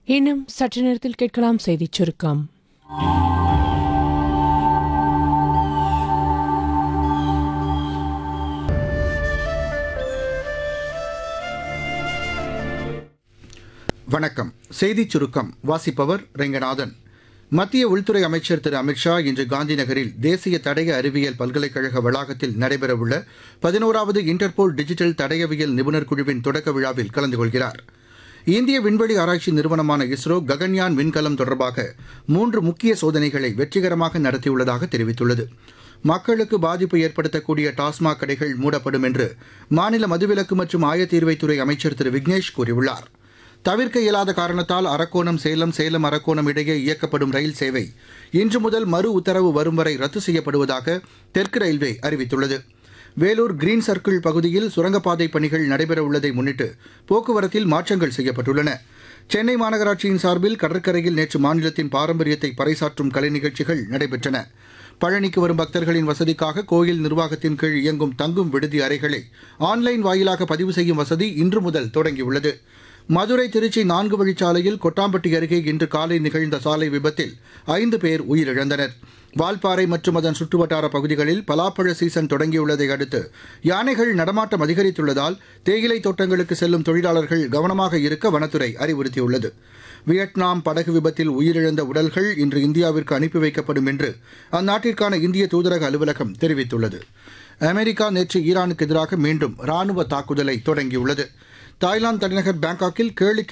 இன்னும் சற்று நேரத்தில் கேட்கலாம் செய்திச் சுருக்கம் வணக்கம் செய்திச் சுருக்கம் வாசிப்பவர் ரெங்கநாதன் மத்திய உள்துறை அமைச்சர் திரு அமித்ஷா இன்று காந்தி நகரில் தேசிய தடய அறிவியல் பல்கலைக்கழக வளாகத்தில் நடைபெறவுள்ள பதினோராவது இன்டர்போல் டிஜிட்டல் தடயவியல் நிபுணர் குழுவின் தொடக்க விழாவில் கலந்து கொள்கிறார் இந்திய விண்வெளி ஆராய்ச்சி நிறுவனமான இஸ்ரோ ககன்யான் விண்கலம் தொடர்பாக மூன்று முக்கிய சோதனைகளை வெற்றிகரமாக நடத்தியுள்ளதாக தெரிவித்துள்ளது மக்களுக்கு பாதிப்பு ஏற்படுத்தக்கூடிய டாஸ்மாக் கடைகள் மூடப்படும் என்று மாநில மதுவிலக்கு மற்றும் ஆயத்தீர்வைத்துறை அமைச்சர் திரு விக்னேஷ் கூறியுள்ளார் தவிர்க்க இயலாத காரணத்தால் அரக்கோணம் சேலம் சேலம் அரக்கோணம் இடையே இயக்கப்படும் ரயில் சேவை இன்று முதல் மறு உத்தரவு வரும் வரை ரத்து செய்யப்படுவதாக தெற்கு ரயில்வே அறிவித்துள்ளது வேலூர் கிரீன் சர்க்கிள் பகுதியில் சுரங்கப்பாதை பணிகள் நடைபெற உள்ளதை முன்னிட்டு போக்குவரத்தில் மாற்றங்கள் செய்யப்பட்டுள்ளன சென்னை மாநகராட்சியின் சார்பில் கடற்கரையில் நேற்று மாநிலத்தின் பாரம்பரியத்தை பறைசாற்றும் கலை நிகழ்ச்சிகள் நடைபெற்றன பழனிக்கு வரும் பக்தர்களின் வசதிக்காக கோயில் நிர்வாகத்தின் கீழ் இயங்கும் தங்கும் விடுதி அறைகளை ஆன்லைன் வாயிலாக பதிவு செய்யும் வசதி இன்று முதல் தொடங்கியுள்ளது மதுரை திருச்சி நான்கு வழிச்சாலையில் கொட்டாம்பட்டி அருகே இன்று காலை நிகழ்ந்த சாலை விபத்தில் ஐந்து பேர் உயிரிழந்தனர் வால்பாறை மற்றும் அதன் சுற்றுவட்டார பகுதிகளில் பலாப்பழ சீசன் தொடங்கியுள்ளதை அடுத்து யானைகள் நடமாட்டம் அதிகரித்துள்ளதால் தேயிலை தோட்டங்களுக்கு செல்லும் தொழிலாளர்கள் கவனமாக இருக்க வனத்துறை அறிவுறுத்தியுள்ளது வியட்நாம் படகு விபத்தில் உயிரிழந்த உடல்கள் இன்று இந்தியாவிற்கு அனுப்பி வைக்கப்படும் என்று அந்நாட்டிற்கான இந்திய தூதரக அலுவலகம் தெரிவித்துள்ளது அமெரிக்கா நேற்று ஈரானுக்கு எதிராக மீண்டும் ராணுவ தாக்குதலை தொடங்கியுள்ளது தாய்லாந்து தலைநகர் பாங்காக்கில் கேளிக்கை